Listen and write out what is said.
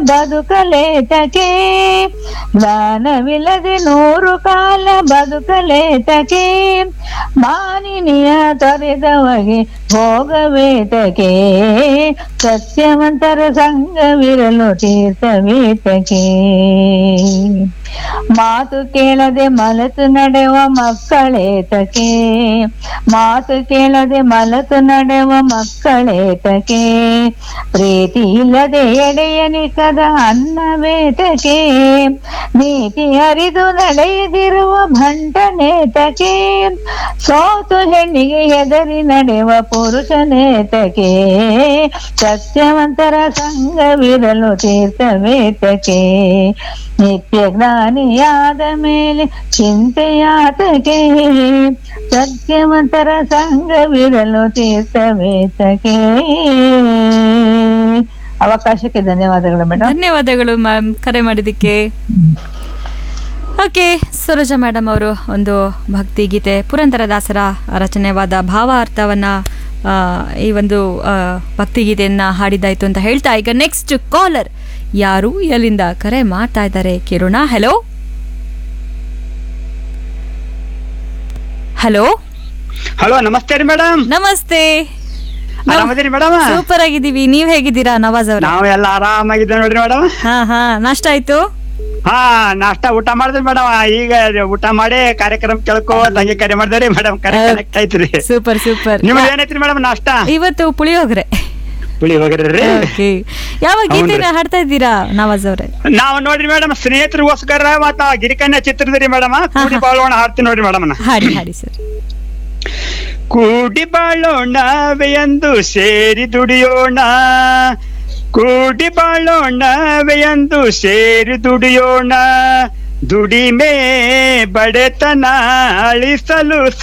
ಬದುಕಲೇತಕೆ ಜ್ಞಾನವಿಲ್ಲದೆ ನೂರು ಕಾಲ ಬದುಕಲೇತಕೆ ಮಾನಿನಿಯ ತೊರೆದವಗೆ ಭೋಗವೇತಕೆ ಸತ್ಯವಂತರ ಸಂಘವಿರಲು ತೀರ್ಥವೇತಕೆ ಮಾತು ಕೇಳದೆ ಮಲತು ನಡೆಯುವ ಮಕ್ಕಳೇತಕೆ ಮಾತು ಕೇಳದೆ ಮಲತು ನಡೆಯುವ ಮಕ್ಕಳೇತಕೆ ಪ್ರೀತಿ ಇಲ್ಲದೆ ಎಡೆಯನಿಕದ ಅನ್ನವೇತಕೆ ನೀತಿ ಅರಿದು ನಡೆಯದಿರುವ ಭಂಟನೇತಕೆ ಸೋತು ಹೆಣ್ಣಿಗೆ ಹೆದರಿ ನಡೆಯುವ ಪುರುಷನೇತಕೆ ಸತ್ಯವಂತರ ಸಂಘವಿರಲು ತೀರ್ಥವೇತಕೆ ನಿತ್ಯ ಜ್ಞಾನಿಯಾದ ಮೇಲೆ ಚಿಂತೆಯಾತಕೆ ಸತ್ಯವಂತರ ಸಂಘವಿರಲು ತೀರ್ಥವೇತಕೆ ಅವಕಾಶಕ್ಕೆ ಧನ್ಯವಾದಗಳು ಮೇಡಮ್ ಧನ್ಯವಾದಗಳು ಮ್ಯಾಮ್ ಕರೆ ಮಾಡಿದ್ದಕ್ಕೆ ಓಕೆ ಸರೋಜ ಮೇಡಮ್ ಅವರು ಒಂದು ಭಕ್ತಿಗೀತೆ ಪುರಂದರದಾಸರ ರಚನೆವಾದ ಭಾವಾರ್ಥವನ್ನ ಆ, ಈ ಒಂದು ಆ, ಭಕ್ತಿಗೀತೆಯನ್ನ ಹಾಡಿದ್ದಾಯ್ತು ಅಂತ ಹೇಳ್ತಾ ಈಗ ನೆಕ್ಸ್ಟ್ ಕಾಲರ್ ಯಾರು ಎಲ್ಲಿಂದ ಕರೆ ಮಾಡ್ತಾ ಇದ್ದಾರೆ ಕಿರುಣ ಹಲೋ ಹಲೋ ಹಲೋ ನಮಸ್ತೆ ರೀ ಮೇಡಮ್ ನಮಸ್ತೆ ಆರಾಮದಿರಿ ಮೇಡಮ್ ಸೂಪರ್ ಆಗಿದ್ದೀವಿ ನೀವ್ ಹೇಗಿದ್ದೀರಾ ನವಾಜ್ ಅವ್ರ ನಾವು ಎಲ್ಲ ಆರಾಮಾಗಿದ್ದೇವೆ ನೋಡ್ರಿ ಮೇಡಮ್ ಹಾ ಹಾ ನಾಷ್ಟ ಆಯ್ತು ಹಾ ನಾಷ್ಟ ಊಟ ಮಾಡಿದ್ರಿ ಮೇಡಮ್ ಈಗ ಊಟ ಮಾಡಿ ಕಾರ್ಯಕ್ರಮ ಕೇಳ್ಕೋ ತಂಗಿ ಕರೆ ಮಾಡಿದ್ರಿ ಮೇಡಮ್ ಕರೆ ಕನೆಕ್ಟ್ ಆಯ್ತ್ರಿ ಸೂಪರ್ ಸೂಪರ್ ನಿಮ್ದು ಏನೈತ್ರಿ ಮೇಡಮ್ ನಾಷ್ಟ ಇವತ್ತು ಪುಳಿಯೋಗರೆ ಪುಳಿ ಹೋಗಿರ್ರಿ Okay. ಯಾವ ಗೀತೆನ ಹಾಡ್ತಾ ಇದ್ದೀರಾ ನವಾಜ್ ಅವ್ರೆ ನಾವು ನೋಡ್ರಿ ಮೇಡಮ್ ಸ್ನೇಹಿತರಿಗೋಸ್ಕರ ಮತ್ತ ಗಿರಿಕನ್ಯಾ ಚಿತ್ರದ್ರಿ ಮೇಡಮ್ ಕೂಡಿ ಬಾಳೋಣ ಹಾಡ್ತೀನಿ ನೋಡ್ರಿ ಮೇಡಮ್ ಹಾಡಿ ಹಾಡಿ ಸರ್ ಕೂಡಿ ಬಾಳೋಣವೆಯಂದು ಸೇರಿ ದುಡಿಯೋಣ ಕೂಡಿ ಬಾಳೋಣವೆಯಂದು ಸೇರಿ ದುಡಿಯೋಣ ದುಡಿಮೆ ಬಡತನ ಅಳಿಸಲು